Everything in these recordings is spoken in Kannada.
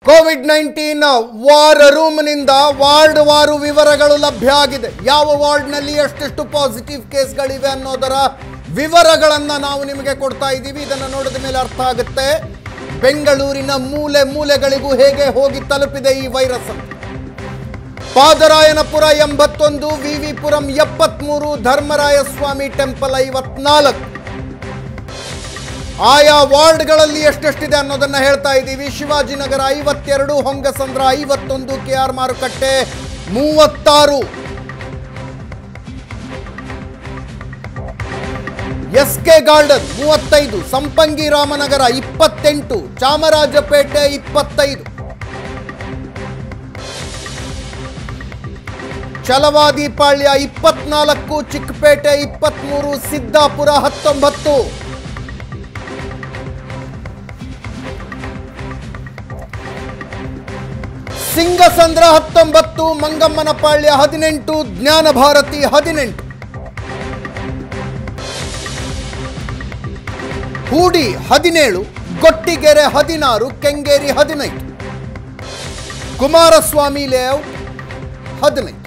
ಕೋವಿಡ್ ನೈನ್ಟೀನ್ ವಾರ್ ರೂಮ್ನಿಂದ ವಾರ್ಡ್ ವಾರು ವಿವರಗಳು ಲಭ್ಯ ಆಗಿದೆ ಯಾವ ವಾರ್ಡ್ನಲ್ಲಿ ಎಷ್ಟೆಷ್ಟು ಪಾಸಿಟಿವ್ ಕೇಸ್ಗಳಿವೆ ಅನ್ನೋದರ ವಿವರಗಳನ್ನು ನಾವು ನಿಮಗೆ ಕೊಡ್ತಾ ಇದ್ದೀವಿ ಇದನ್ನು ನೋಡಿದ ಮೇಲೆ ಅರ್ಥ ಆಗುತ್ತೆ ಬೆಂಗಳೂರಿನ ಮೂಲೆ ಮೂಲೆಗಳಿಗೂ ಹೇಗೆ ಹೋಗಿ ತಲುಪಿದೆ ಈ ವೈರಸ್ ಅಂತ. ಪಾದರಾಯನಪುರ ಎಂಬತ್ತೊಂದು ವಿವಿಪುರಂ ಎಪ್ಪತ್ಮೂರು ಧರ್ಮರಾಯ ಸ್ವಾಮಿ ಟೆಂಪಲ್ ಐವತ್ನಾಲ್ಕು ಆಯಾ ವಾರ್ಡ್ಗಳಲ್ಲಿ ಎಷ್ಟೆಷ್ಟಿದೆ ಅನ್ನೋದನ್ನ ಹೇಳ್ತಾ ಇದ್ದೀವಿ ಶಿವಾಜಿನಗರ ಐವತ್ತೆರಡು ಹೊಂಗಸಂದ್ರ ಐವತ್ತೊಂದು ಕೆ ಆರ್ ಮಾರುಕಟ್ಟೆ ಮೂವತ್ತಾರು ಎಸ್ ಕೆ ಗಾರ್ಡನ್ ಮೂವತ್ತೈದು ಸಂಪಂಗಿ ರಾಮನಗರ ಇಪ್ಪತ್ತೆಂಟು ಚಾಮರಾಜಪೇಟೆ ಇಪ್ಪತ್ತೈದು ಛಲವಾದಿಪಾಳ್ಯ ಇಪ್ಪತ್ನಾಲ್ಕು ಚಿಕ್ಕಪೇಟೆ ಇಪ್ಪತ್ಮೂರು ಸಿದ್ದಾಪುರ ಹತ್ತೊಂಬತ್ತು ಸಿಂಗಸಂದ್ರ ಹತ್ತೊಂಬತ್ತು ಮಂಗಮ್ಮನಪಾಳ್ಯ ಹದಿನೆಂಟು ಜ್ಞಾನ ಭಾರತಿ ಹದಿನೆಂಟು ಹೂಡಿ ಹದಿನೇಳು ಗೊಟ್ಟಿಗೆರೆ ಹದಿನಾರು ಕೆಂಗೇರಿ ಹದಿನೈದು ಕುಮಾರಸ್ವಾಮಿ ಲೇಔಟ್ ಹದಿನೈದು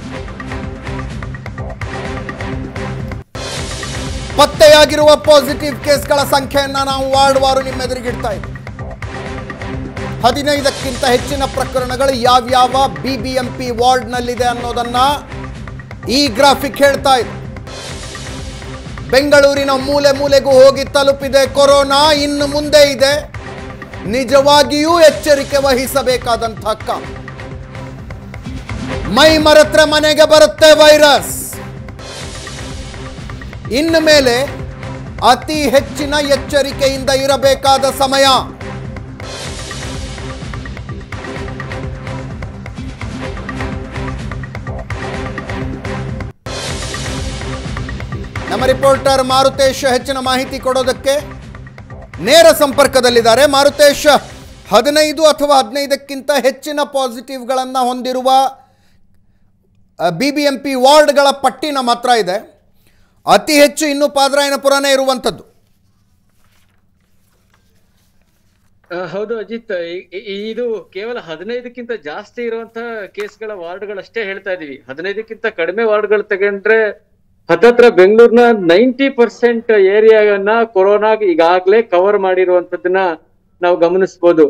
ಪತ್ತೆಯಾಗಿರುವ ಪಾಸಿಟಿವ್ ಕೇಸ್ಗಳ ಸಂಖ್ಯೆಯನ್ನ ನಾವು ವಾರ್ಡ್ ವಾರು ನಿಮ್ಮ ಎದುರಿಗಿಡ್ತಾ ಇದ್ದೀವಿ ಹದಿನೈದಕ್ಕಿಂತ ಹೆಚ್ಚಿನ ಪ್ರಕರಣಗಳು ಯಾವ್ಯಾವ ಬಿ ಬಿ ಎಂ ಪಿ ವಾರ್ಡ್ನಲ್ಲಿದೆ ಅನ್ನೋದನ್ನ ಈ ಗ್ರಾಫಿಕ್ ಹೇಳ್ತಾ ಇದೆ ಬೆಂಗಳೂರಿನ ಮೂಲೆ ಮೂಲೆಗೂ ಹೋಗಿ ತಲುಪಿದೆ ಕೊರೋನಾ ಇನ್ನು ಮುಂದೆ ಇದೆ ನಿಜವಾಗಿಯೂ ಎಚ್ಚರಿಕೆ ವಹಿಸಬೇಕಾದಂಥ ಕಾಲ ಮೈ ಮರೆತ್ರೆ ಮನೆಗೆ ಬರುತ್ತೆ ವೈರಸ್ ಇನ್ನು ಮೇಲೆ ಅತಿ ಹೆಚ್ಚಿನ ಎಚ್ಚರಿಕೆಯಿಂದ ಇರಬೇಕಾದ ಸಮಯ ನಮ್ಮ ರಿಪೋರ್ಟರ್ ಮಾರುತೇಶ್ ಹೆಚ್ಚಿನ ಮಾಹಿತಿ ಕೊಡೋದಕ್ಕೆ ನೇರ ಸಂಪರ್ಕದಲ್ಲಿದ್ದಾರೆ ಮಾರುತೇಶ್ ಹದಿನೈದು ಅಥವಾ ಹದಿನೈದಕ್ಕಿಂತ ಹೆಚ್ಚಿನ ಪಾಸಿಟಿವ್ಗಳನ್ನು ಹೊಂದಿರುವ ಬಿ ಬಿ ಎಂ ಪಿ ವಾರ್ಡ್ಗಳ ಪಟ್ಟಿ ನಮ್ಮ ಹತ್ರ ಇದೆ ಅತಿ ಹೆಚ್ಚು ಇನ್ನು ಪಾದರಾಯನಪುರನೇ ಇರುವಂಥದ್ದು ಆ, ಹೌದು ಅಜಿತ್ ಈ- ಈ- ಇದು ಕೇವಲ ಹದಿನೈದಕ್ಕಿಂತ ಜಾಸ್ತಿ ಇರುವಂತಹ ಕೇಸ್ಗಳ ವಾರ್ಡ್ಗಳಷ್ಟೇ ಹೇಳ್ತಾ ಇದೀವಿ ಹದಿನೈದಕ್ಕಿಂತ ಕಡಿಮೆ ವಾರ್ಡ್ಗಳು ತಗೊಂಡ್ರೆ ಹತ್ತತ್ರ ಬೆಂಗಳೂರಿನ ನೈಂಟಿ ಪರ್ಸೆಂಟ್ ಏರಿಯಾವನ್ನ ಕೊರೋನಾ ಈಗಾಗ್ಲೇ ಕವರ್ ಮಾಡಿರುವಂತದನ್ನ ನಾವು ಗಮನಿಸಬಹುದು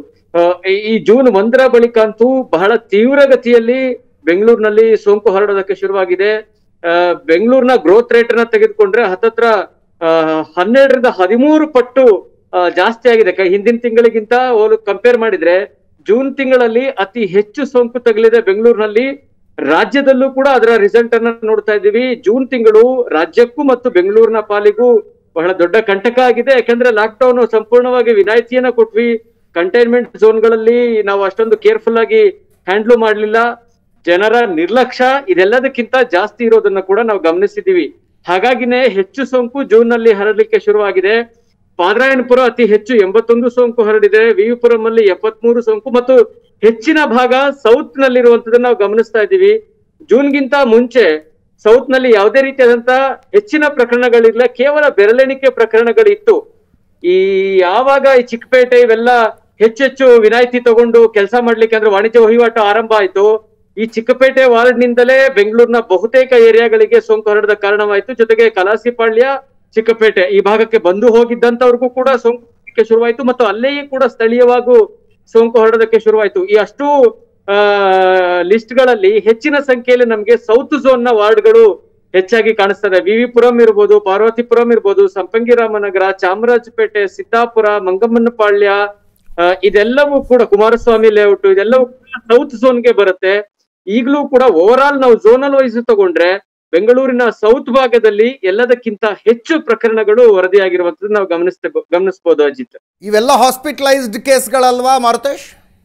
ಈ ಜೂನ್ ಒಂದರ ಬಳಿಕ ಅಂತೂ ಬಹಳ ತೀವ್ರಗತಿಯಲ್ಲಿ ಬೆಂಗಳೂರಿನಲ್ಲಿ ಸೋಂಕು ಹರಡೋದಕ್ಕೆ ಶುರುವಾಗಿದೆ ಆ, ಬೆಂಗಳೂರಿನ ಗ್ರೋತ್ ರೇಟ್ ಅನ್ನ ತೆಗೆದುಕೊಂಡ್ರೆ ಹತ್ತತ್ರ ಆ, ಹನ್ನೆರಡರಿಂದ ಹದಿಮೂರು ಪಟ್ಟು ಆ, ಜಾಸ್ತಿ ಆಗಿದೆ ಕ- ಹಿಂದಿನ ತಿಂಗಳಿಗಿಂತ ಹೋಲು ಕಂಪೇರ್ ಮಾಡಿದ್ರೆ ಜೂನ್ ತಿಂಗಳಲ್ಲಿ ಅತಿ ಹೆಚ್ಚು ಸೋಂಕು ತಗುಲಿದೆ ಬೆಂಗಳೂರಿನಲ್ಲಿ ರಾಜ್ಯದಲ್ಲೂ ಕೂಡ ಅದರ ರಿಸಲ್ಟ್ ಅನ್ನ ನೋಡ್ತಾ ಇದ್ದೀವಿ ಜೂನ್ ತಿಂಗಳು ರಾಜ್ಯಕ್ಕೂ ಮತ್ತು ಬೆಂಗಳೂರಿನ ಪಾಲಿಗೂ ಬಹಳ ದೊಡ್ಡ ಕಂಟಕ ಆಗಿದೆ ಯಾಕಂದ್ರೆ ಲಾಕ್ ಡೌನ್ ಸಂಪೂರ್ಣವಾಗಿ ವಿನಾಯಿತಿಯನ್ನ ಕೊಟ್ವಿ ಕಂಟೈನ್ಮೆಂಟ್ ಝೋನ್ಗಳಲ್ಲಿ ನಾವು ಅಷ್ಟೊಂದು ಕೇರ್ಫುಲ್ ಆಗಿ ಹ್ಯಾಂಡ್ಲು ಮಾಡ್ಲಿಲ್ಲ ಜನರ ನಿರ್ಲಕ್ಷ್ಯ ಇದೆಲ್ಲದಕ್ಕಿಂತ ಜಾಸ್ತಿ ಇರೋದನ್ನ ಕೂಡ ನಾವು ಗಮನಿಸಿದೀವಿ ಹಾಗಾಗಿನೇ ಹೆಚ್ಚು ಸೋಂಕು ಜೂನ್ ನಲ್ಲಿ ಹರಡಲಿಕ್ಕೆ ಶುರುವಾಗಿದೆ ಪಾದರಾಯನಪುರ ಅತಿ ಹೆಚ್ಚು ಎಂಬತ್ತೊಂದು ಸೋಂಕು ಹರಡಿದೆ ವಿವಿಪುರಂ ಅಲ್ಲಿ ಎಪ್ಪತ್ಮೂರು ಸೋಂಕು ಮತ್ತು ಹೆಚ್ಚಿನ ಭಾಗ ಸೌತ್ ನಲ್ಲಿರುವಂತದನ್ನ ನಾವು ಗಮನಿಸ್ತಾ ಇದ್ದೀವಿ ಜೂನ್ಗಿಂತ ಮುಂಚೆ ಸೌತ್ ನಲ್ಲಿ ಯಾವುದೇ ರೀತಿಯಾದಂತ ಹೆಚ್ಚಿನ ಪ್ರಕರಣಗಳಿಲ್ಲ ಕೇವಲ ಬೆರಳೆಣಿಕೆ ಪ್ರಕರಣಗಳಿತ್ತು ಈ ಯಾವಾಗ ಈ ಚಿಕ್ಕಪೇಟೆ ಇವೆಲ್ಲ ಹೆಚ್ಚೆಚ್ಚು ವಿನಾಯಿತಿ ತಗೊಂಡು ಕೆಲಸ ಮಾಡ್ಲಿಕ್ಕೆ ಅಂದ್ರೆ ವಾಣಿಜ್ಯ ವಹಿವಾಟು ಆರಂಭ ಆಯ್ತು ಈ ಚಿಕ್ಕಪೇಟೆ ವಾರ್ಡ್ ನಿಂದಲೇ ಬೆಂಗಳೂರಿನ ಬಹುತೇಕ ಏರಿಯಾಗಳಿಗೆ ಸೋಂಕು ಹರಡದ ಕಾರಣವಾಯ್ತು ಜೊತೆಗೆ ಕಲಾಸಿಪಾಳ್ಯ ಚಿಕ್ಕಪೇಟೆ ಈ ಭಾಗಕ್ಕೆ ಬಂದು ಹೋಗಿದ್ದಂತವ್ರಿಗೂ ಕೂಡ ಸೋಂಕು ಹರಡಲಿಕ್ಕೆ ಶುರುವಾಯ್ತು ಮತ್ತು ಅಲ್ಲಿಯೇ ಕೂಡ ಸ್ಥಳೀಯವಾಗೂ ಸೋಂಕು ಹರಡೋದಕ್ಕೆ ಶುರುವಾಯ್ತು ಈ ಅಷ್ಟು ಆ ಲಿಸ್ಟ್ ಗಳಲ್ಲಿ ಹೆಚ್ಚಿನ ಸಂಖ್ಯೆಯಲ್ಲಿ ನಮಗೆ ಸೌತ್ ಝೋನ್ ನ ವಾರ್ಡ್ಗಳು ಹೆಚ್ಚಾಗಿ ಕಾಣಿಸ್ತದೆ ವಿವಿಪುರಂ ಇರ್ಬೋದು ಪಾರ್ವತಿಪುರಂ ಇರ್ಬೋದು ಸಂಪಂಗಿ ರಾಮನಗರ ಚಾಮರಾಜಪೇಟೆ ಸಿದ್ದಾಪುರ ಮಂಗಮ್ಮನಪಾಳ್ಯ ಆ, ಇದೆಲ್ಲವೂ ಕೂಡ ಕುಮಾರಸ್ವಾಮಿ ಲೇಔಟ್ ಇದೆಲ್ಲವೂ ಕೂಡ ಸೌತ್ ಝೋನ್ಗೆ ಬರುತ್ತೆ ಈಗಲೂ ಕೂಡ ಓವರ್ ಆಲ್ ನಾವು ಝೋನಲ್ ವೈಸ್ ತಗೊಂಡ್ರೆ ಬೆಂಗಳೂರಿನ ಸೌತ್ ಭಾಗದಲ್ಲಿ ಎಲ್ಲದಕ್ಕಿಂತ ಹೆಚ್ಚು ಪ್ರಕರಣಗಳು ವರದಿಯಾಗಿರುವಂತದ್ದು ನಾವು ಗಮನಿಸ್ತೇ ಗಮನಿಸಬಹುದು ಅಜಿತ್ ಇವೆಲ್ಲ ಹಾಸ್ಪಿಟಲೈಸ್ಡ್ ಕೇಸ್ಗಳಲ್ವಾ ಮಾರುತೇಶ್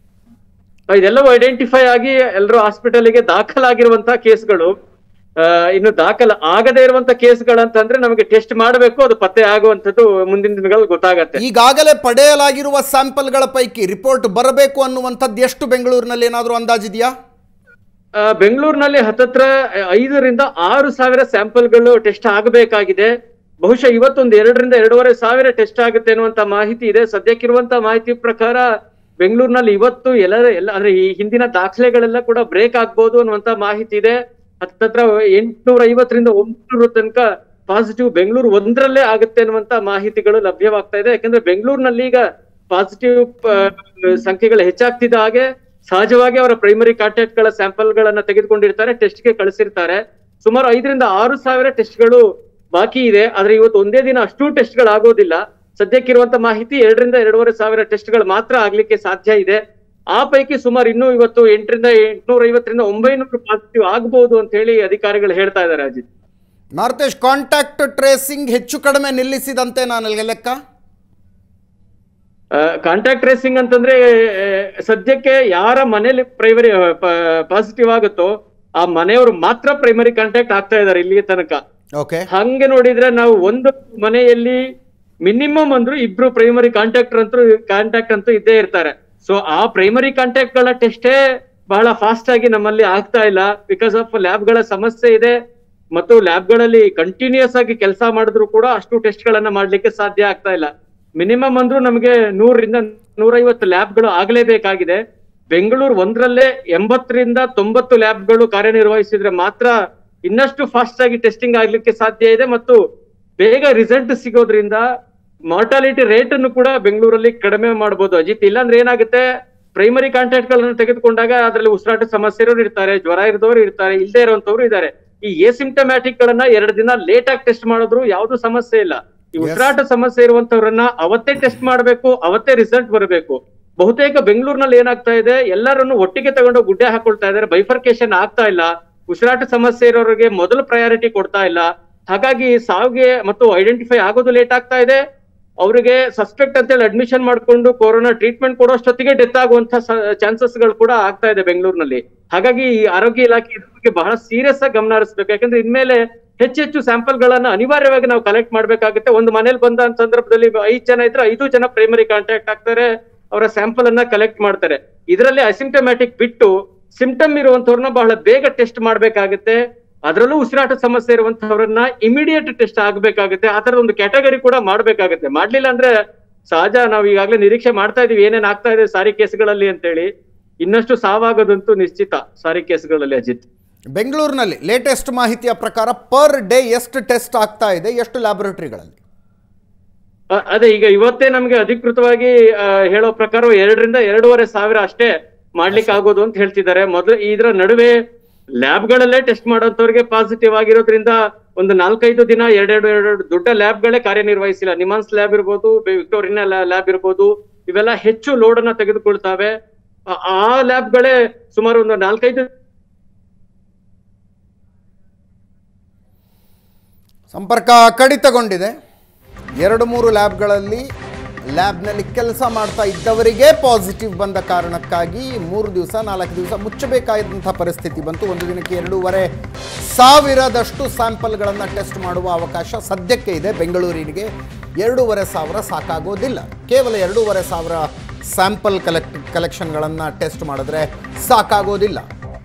ಇದೆಲ್ಲವೂ ಐಡೆಂಟಿಫೈ ಆಗಿ ಎಲ್ಲರೂ ಹಾಸ್ಪಿಟಲ್ಗೆ ದಾಖಲಾಗಿರುವಂತಹ ಕೇಸ್ಗಳು ಆ, ಇನ್ನು ದಾಖಲ ಆಗದೇ ಇರುವಂತ ಕೇಸ್ಗಳಂತಂದ್ರೆ ನಮಗೆ ಟೆಸ್ಟ್ ಮಾಡಬೇಕು ಅದು ಪತ್ತೆ ಆಗುವಂತದ್ದು ಮುಂದಿನ ದಿನಗಳಲ್ಲಿ ಗೊತ್ತಾಗತ್ತೆ ಈಗಾಗಲೇ ಪಡೆಯಲಾಗಿರುವ ಸ್ಯಾಂಪಲ್ಗಳ ಪೈಕಿ ರಿಪೋರ್ಟ್ ಬರಬೇಕು ಅನ್ನುವಂಥದ್ದು ಎಷ್ಟು ಬೆಂಗಳೂರಿನಲ್ಲಿ ಏನಾದರೂ ಅಂದಾಜಿದೆಯಾ ಆ, ಬೆಂಗಳೂರಿನಲ್ಲಿ ಹತ್ತತ್ರ ಐದರಿಂದ ಆರು ಸಾವಿರ ಸ್ಯಾಂಪಲ್ಗಳು ಟೆಸ್ಟ್ ಆಗಬೇಕಾಗಿದೆ ಬಹುಶಃ ಇವತ್ತೊಂದು ಎರಡರಿಂದ ಎರಡೂವರೆ ಸಾವಿರ ಟೆಸ್ಟ್ ಆಗುತ್ತೆ ಅನ್ನುವಂತ ಮಾಹಿತಿ ಇದೆ ಸದ್ಯಕ್ಕಿರುವಂತ ಮಾಹಿತಿ ಪ್ರಕಾರ ಬೆಂಗಳೂರಿನಲ್ಲಿ ಇವತ್ತು ಎಲ್ಲ ಎಲ್ಲ ಅಂದ್ರೆ ಈ ಹಿಂದಿನ ದಾಖಲೆಗಳೆಲ್ಲ ಕೂಡ ಬ್ರೇಕ್ ಆಗ್ಬೋದು ಅನ್ನುವಂತ ಮಾಹಿತಿ ಇದೆ ಹತ್ತತ್ರ ಎಂಟ್ನೂರ ಐವತ್ತರಿಂದ ಒಂಬೈನೂರ ತನಕ ಪಾಸಿಟಿವ್ ಬೆಂಗಳೂರು ಒಂದರಲ್ಲೇ ಆಗುತ್ತೆ ಅನ್ನುವಂತ ಮಾಹಿತಿಗಳು ಲಭ್ಯವಾಗ್ತಾ ಇದೆ ಯಾಕಂದ್ರೆ ಬೆಂಗಳೂರಿನಲ್ಲಿ ಈಗ ಪಾಸಿಟಿವ್ ಸಂಖ್ಯೆಗಳು ಹೆಚ್ಚಾಗ್ತಿದ್ದ ಹಾಗೆ ಸಹಜವಾಗಿ ಅವರ ಪ್ರೈಮರಿ ಕಾಂಟ್ಯಾಕ್ಟ್ ಗಳ ಸ್ಯಾಂಪಲ್ ಗಳನ್ನ ತೆಗೆದುಕೊಂಡಿರ್ತಾರೆ ಟೆಸ್ಟ್ ಗೆ ಕಳಿಸಿರ್ತಾರೆ ಸುಮಾರು ಐದರಿಂದ ಆರು ಸಾವಿರ ಟೆಸ್ಟ್ ಗಳು ಬಾಕಿ ಇದೆ ಆದ್ರೆ ಇವತ್ತು ಒಂದೇ ದಿನ ಅಷ್ಟು ಟೆಸ್ಟ್ ಗಳು ಆಗೋದಿಲ್ಲ ಸದ್ಯಕ್ಕಿರುವಂತ ಮಾಹಿತಿ ಎರಡರಿಂದ ಎರಡೂವರೆ ಸಾವಿರ ಟೆಸ್ಟ್ ಗಳು ಮಾತ್ರ ಆಗ್ಲಿಕ್ಕೆ ಸಾಧ್ಯ ಇದೆ ಆ ಪೈಕಿ ಸುಮಾರು ಇನ್ನೂ ಇವತ್ತು ಎಂಟರಿಂದ ಎಂಟ್ನೂರ ಐವತ್ತರಿಂದ ಒಂಬೈನೂರು ಪಾಸಿಟಿವ್ ಆಗಬಹುದು ಅಂತ ಹೇಳಿ ಅಧಿಕಾರಿಗಳು ಹೇಳ್ತಾ ಇದ್ದಾರೆ ಅಜಿತ್ ಮಾರುತೇಶ್ ಕಾಂಟ್ಯಾಕ್ಟ್ ಟ್ರೇಸಿಂಗ್ ಹೆಚ್ಚು ಕಡಿಮೆ ನಿಲ್ಲಿಸಿದಂತೆ ನಾನು ಲೆಕ್ಕ ಕಾಂಟ್ಯಾಕ್ಟ್ ಟ್ರೇಸಿಂಗ್ ಅಂತಂದ್ರೆ ಆ, ಸದ್ಯಕ್ಕೆ ಯಾರ ಮನೇಲಿ ಪ್ರೈಮರಿ ಪಾಸಿಟಿವ್ ಆಗುತ್ತೋ ಆ ಮನೆಯವರು ಮಾತ್ರ ಪ್ರೈಮರಿ ಕಾಂಟ್ಯಾಕ್ಟ್ ಆಗ್ತಾ ಇದ್ದಾರೆ ಇಲ್ಲಿಯ ತನಕ ಓಕೆ ಹಂಗೆ ನೋಡಿದ್ರೆ ನಾವು ಒಂದು ಮನೆಯಲ್ಲಿ ಮಿನಿಮಮ್ ಅಂದ್ರು ಇಬ್ರು ಪ್ರೈಮರಿ ಕಾಂಟ್ಯಾಕ್ಟರ್ ಅಂತೂ ಕಾಂಟ್ಯಾಕ್ಟ್ ಅಂತೂ ಇದ್ದೇ ಇರ್ತಾರೆ ಸೊ ಆ ಪ್ರೈಮರಿ ಕಾಂಟ್ಯಾಕ್ಟ್ ಗಳ ಟೆಸ್ಟೇ ಬಹಳ ಫಾಸ್ಟ್ ಆಗಿ ನಮ್ಮಲ್ಲಿ ಆಗ್ತಾ ಇಲ್ಲ ಬಿಕಾಸ್ ಆಫ್ ಲ್ಯಾಬ್ ಗಳ ಸಮಸ್ಯೆ ಇದೆ ಮತ್ತು ಲ್ಯಾಬ್ ಗಳಲ್ಲಿ ಕಂಟಿನ್ಯೂಸ್ ಆಗಿ ಕೆಲಸ ಮಾಡಿದ್ರು ಕೂಡ ಅಷ್ಟು ಟೆಸ್ಟ್ ಗಳನ್ನ ಮಾಡ್ಲಿಕ್ಕೆ ಸಾಧ್ಯ ಆಗ್ತಾ ಇಲ್ಲ ಮಿನಿಮಮ್ ಅಂದ್ರೂ ನಮಗೆ ನೂರರಿಂದ ನೂರೈವತ್ತು ಲ್ಯಾಬ್ ಗಳು ಆಗ್ಲೇಬೇಕಾಗಿದೆ ಬೆಂಗಳೂರು ಒಂದರಲ್ಲೇ ಎಂಬತ್ತರಿಂದ ತೊಂಬತ್ತು ಲ್ಯಾಬ್ ಗಳು ಕಾರ್ಯನಿರ್ವಹಿಸಿದ್ರೆ ಮಾತ್ರ ಇನ್ನಷ್ಟು ಫಾಸ್ಟ್ ಆಗಿ ಟೆಸ್ಟಿಂಗ್ ಆಗ್ಲಿಕ್ಕೆ ಸಾಧ್ಯ ಇದೆ ಮತ್ತು ಬೇಗ ರಿಸಲ್ಟ್ ಸಿಗೋದ್ರಿಂದ ಮಾರ್ಟಾಲಿಟಿ ರೇಟ್ ಅನ್ನು ಕೂಡ ಬೆಂಗಳೂರಲ್ಲಿ ಕಡಿಮೆ ಮಾಡಬಹುದು ಅಜಿತ್ ಇಲ್ಲಾಂದ್ರೆ ಏನಾಗುತ್ತೆ ಪ್ರೈಮರಿ ಕಾಂಟ್ಯಾಕ್ಟ್ ಗಳನ್ನ ತೆಗೆದುಕೊಂಡಾಗ ಅದರಲ್ಲಿ ಉಸಿರಾಟ ಸಮಸ್ಯೆ ಇರೋರು ಇರ್ತಾರೆ ಜ್ವರ ಇರೋರು ಇರ್ತಾರೆ ಇಲ್ಲದೆ ಇರುವಂತವ್ರು ಇದ್ದಾರೆ ಈ ಎಸಿಂಟಮ್ಯಾಟಿಕ್ ಗಳನ್ನ ಎರಡು ದಿನ ಲೇಟ್ ಆಗಿ ಟೆಸ್ಟ್ ಮಾಡಿದ್ರು ಯಾವ್ದು ಸಮಸ್ಯೆ ಇಲ್ಲ ಈ Yes. ಉಸಿರಾಟ ಸಮಸ್ಯೆ ಇರುವಂತವ್ರನ್ನ ಅವತ್ತೇ ಟೆಸ್ಟ್ ಮಾಡಬೇಕು ಅವತ್ತೇ ರಿಸಲ್ಟ್ ಬರಬೇಕು ಬಹುತೇಕ ಬೆಂಗಳೂರಿನಲ್ಲಿ ಏನಾಗ್ತಾ ಇದೆ ಎಲ್ಲರನ್ನು ಒಟ್ಟಿಗೆ ತಗೊಂಡು ಗುಡ್ಡೆ ಹಾಕೊಳ್ತಾ ಇದ್ದಾರೆ ಬೈಫರ್ಕೇಶನ್ ಆಗ್ತಾ ಇಲ್ಲ ಉಸಿರಾಟ ಸಮಸ್ಯೆ ಇರೋರಿಗೆ ಮೊದಲು ಪ್ರಯಾರಿಟಿ ಕೊಡ್ತಾ ಇಲ್ಲ ಹಾಗಾಗಿ ಸಾವಿಗೆ ಮತ್ತು ಐಡೆಂಟಿಫೈ ಆಗೋದು ಲೇಟ್ ಆಗ್ತಾ ಇದೆ ಅವರಿಗೆ ಸಸ್ಪೆಕ್ಟ್ ಅಂತೇಳಿ ಅಡ್ಮಿಷನ್ ಮಾಡ್ಕೊಂಡು ಕೊರೋನಾ ಟ್ರೀಟ್ಮೆಂಟ್ ಕೊಡೋಷ್ಟೊತ್ತಿಗೆ ಡೆತ್ ಆಗುವಂತ ಚಾನ್ಸಸ್ ಗಳು ಕೂಡ ಆಗ್ತಾ ಇದೆ ಬೆಂಗಳೂರಿನಲ್ಲಿ ಹಾಗಾಗಿ ಈ ಆರೋಗ್ಯ ಇಲಾಖೆ ಇದ್ರ ಬಗ್ಗೆ ಬಹಳ ಸೀರಿಯಸ್ ಆಗಿ ಗಮನ ಹರಿಸ್ಬೇಕು ಯಾಕಂದ್ರೆ ಇನ್ಮೇಲೆ ಹೆಚ್ಚೆಚ್ಚು ಸ್ಯಾಂಪಲ್ ಗಳನ್ನ ಅನಿವಾರ್ಯವಾಗಿ ನಾವು ಕಲೆಕ್ಟ್ ಮಾಡ್ಬೇಕಾಗುತ್ತೆ ಒಂದು ಮನೇಲಿ ಬಂದ ಸಂದರ್ಭದಲ್ಲಿ ಐದು ಜನ ಇದ್ರೆ ಐದು ಜನ ಪ್ರೈಮರಿ ಕಾಂಟ್ಯಾಕ್ಟ್ ಆಗ್ತಾರೆ ಅವರ ಸ್ಯಾಂಪಲ್ ಅನ್ನ ಕಲೆಕ್ಟ್ ಮಾಡ್ತಾರೆ ಇದರಲ್ಲಿ ಅಸಿಂಟಮ್ಯಾಟಿಕ್ ಬಿಟ್ಟು ಸಿಂಪ್ಟಮ್ ಇರುವಂತವ್ರನ್ನ ಬಹಳ ಬೇಗ ಟೆಸ್ಟ್ ಮಾಡ್ಬೇಕಾಗುತ್ತೆ ಅದರಲ್ಲೂ ಉಸಿರಾಟ ಸಮಸ್ಯೆ ಇರುವಂತವ್ರನ್ನ ಇಮಿಡಿಯೇಟ್ ಟೆಸ್ಟ್ ಆಗ್ಬೇಕಾಗುತ್ತೆ ಆ ತರದ ಒಂದು ಕ್ಯಾಟಗರಿ ಕೂಡ ಮಾಡ್ಬೇಕಾಗುತ್ತೆ ಮಾಡ್ಲಿಲ್ಲ ಅಂದ್ರೆ ಸಹಜ ನಾವು ಈಗಾಗಲೇ ನಿರೀಕ್ಷೆ ಮಾಡ್ತಾ ಇದೀವಿ ಏನೇನ್ ಆಗ್ತಾ ಇದೆ ಸಾರಿ ಕೇಸ್ಗಳಲ್ಲಿ ಅಂತೇಳಿ ಇನ್ನಷ್ಟು ಸಾವಾಗೋದಂತೂ ನಿಶ್ಚಿತ ಸಾರಿ ಕೇಸ್ಗಳಲ್ಲಿ ಅಜಿತ್ ಬೆಂಗಳೂರಿನಲ್ಲಿ ಲೇಟೆಸ್ಟ್ ಮಾಹಿತಿಯ ಪ್ರಕಾರ ಪರ್ ಡೇ ಎಷ್ಟು ಟೆಸ್ಟ್ ಆಗ್ತಾ ಇದೆ ಎಷ್ಟು ಲ್ಯಾಬೊರೇಟರಿಗಳಲ್ಲಿ ಅ- ಅದೇ ಈಗ ಇವತ್ತೇ ನಮ್ಗೆ ಅಧಿಕೃತವಾಗಿ ಆ, ಹೇಳೋ ಪ್ರಕಾರ ಎರಡರಿಂದ ಎರಡೂವರೆ ಸಾವಿರ ಅಷ್ಟೇ ಮಾಡ್ಲಿಕ್ಕೆ ಆಗೋದು ಅಂತ ಹೇಳ್ತಿದ್ದಾರೆ ಮೊದಲು ಇದರ ನಡುವೆ ಲ್ಯಾಬ್ ಗಳಲ್ಲೇ ಟೆಸ್ಟ್ ಮಾಡೋಂಥವ್ರಿಗೆ ಪಾಸಿಟಿವ್ ಆಗಿರೋದ್ರಿಂದ ಒಂದು ನಾಲ್ಕೈದು ದಿನ ಎರಡೆರಡು ಎರಡು ದೊಡ್ಡ ಲ್ಯಾಬ್ ಗಳೇ ಕಾರ್ಯನಿರ್ವಹಿಸಿಲ್ಲ ನಿಮಾನ್ಸ್ ಲ್ಯಾಬ್ ಇರ್ಬೋದು ವಿಕ್ಟೋರಿಯಾ ಲ್ಯಾಬ್ ಇರ್ಬೋದು ಇವೆಲ್ಲ ಹೆಚ್ಚು ಲೋಡ್ ಅನ್ನ ತೆಗೆದುಕೊಳ್ತಾವೆ ಆ- ಆ ಲ್ಯಾಬ್ ಗಳೇ ಸುಮಾರು ಒಂದು ನಾಲ್ಕೈದು ಸಂಪರ್ಕ ಕಡಿತಗೊಂಡಿದೆ ಎರಡು ಮೂರು ಲ್ಯಾಬ್ಗಳಲ್ಲಿ ಲ್ಯಾಬ್ನಲ್ಲಿ ಕೆಲಸ ಮಾಡ್ತಾ ಇದ್ದವರಿಗೆ ಪಾಸಿಟಿವ್ ಬಂದ ಕಾರಣಕ್ಕಾಗಿ ಮೂರು ದಿವಸ ನಾಲ್ಕು ದಿವಸ ಮುಚ್ಚಬೇಕಾದಂಥ ಪರಿಸ್ಥಿತಿ ಬಂತು ಒಂದು ದಿನಕ್ಕೆ ಎರಡೂವರೆ ಸಾವಿರದಷ್ಟು ಸ್ಯಾಂಪಲ್ಗಳನ್ನು ಟೆಸ್ಟ್ ಮಾಡುವ ಅವಕಾಶ ಸದ್ಯಕ್ಕೆ ಇದೆ ಬೆಂಗಳೂರಿನಿಗೆ ಎರಡೂವರೆ ಸಾವಿರ ಸಾಕಾಗೋದಿಲ್ಲ ಕೇವಲ ಎರಡೂವರೆ ಸಾವಿರ ಸ್ಯಾಂಪಲ್ ಕಲೆಕ್ಟ್ ಕಲೆಕ್ಷನ್ಗಳನ್ನು ಟೆಸ್ಟ್ ಮಾಡಿದ್ರೆ ಸಾಕಾಗೋದಿಲ್ಲ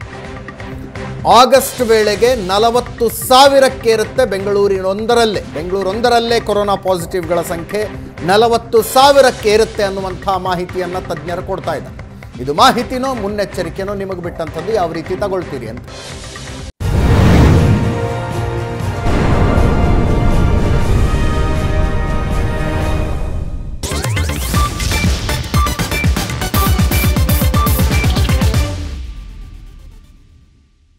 ಆಗಸ್ಟ್ ವೇಳೆಗೆ ನಲವತ್ತು ಸಾವಿರಕ್ಕೇರುತ್ತೆ ಬೆಂಗಳೂರಿನೊಂದರಲ್ಲೇ ಬೆಂಗಳೂರೊಂದರಲ್ಲೇ ಕೊರೋನಾ ಪಾಸಿಟಿವ್ಗಳ ಸಂಖ್ಯೆ ನಲವತ್ತು ಸಾವಿರಕ್ಕೇರುತ್ತೆ ಅನ್ನುವಂಥ ಮಾಹಿತಿಯನ್ನು ತಜ್ಞರು ಕೊಡ್ತಾ ಇದ್ದಾರೆ ಇದು ಮಾಹಿತಿನೋ ಮುನ್ನೆಚ್ಚರಿಕೆನೋ ನಿಮಗೆ ಬಿಟ್ಟಂಥದ್ದು ಯಾವ ರೀತಿ ತಗೊಳ್ತೀರಿ ಅಂತ